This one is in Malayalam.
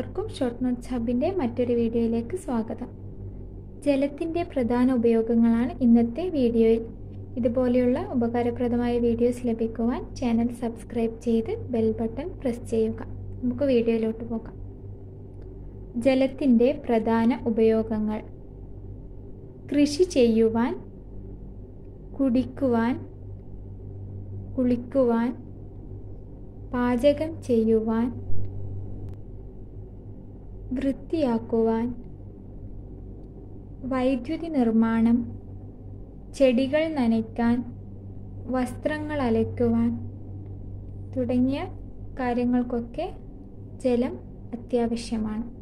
എല്ലാവർക്കും ഷോർട്ട് നോട്ട്സ് ഹബിൻ്റെ മറ്റൊരു വീഡിയോയിലേക്ക് സ്വാഗതം ജലത്തിൻ്റെ പ്രധാന ഉപയോഗങ്ങളാണ് ഇന്നത്തെ വീഡിയോയിൽ ഇതുപോലെയുള്ള ഉപകാരപ്രദമായ വീഡിയോസ് ലഭിക്കുവാൻ ചാനൽ സബ്സ്ക്രൈബ് ചെയ്ത് ബെൽ ബട്ടൺ പ്രസ് ചെയ്യുക നമുക്ക് വീഡിയോയിലോട്ട് പോകാം ജലത്തിൻ്റെ പ്രധാന ഉപയോഗങ്ങൾ കൃഷി ചെയ്യുവാൻ കുടിക്കുവാൻ കുളിക്കുവാൻ പാചകം ചെയ്യുവാൻ വൃത്തിയാക്കുവാൻ വൈദ്യുതി നിർമ്മാണം ചെടികൾ നനയ്ക്കാൻ വസ്ത്രങ്ങൾ അലയ്ക്കുവാൻ തുടങ്ങിയ കാര്യങ്ങൾക്കൊക്കെ ജലം അത്യാവശ്യമാണ്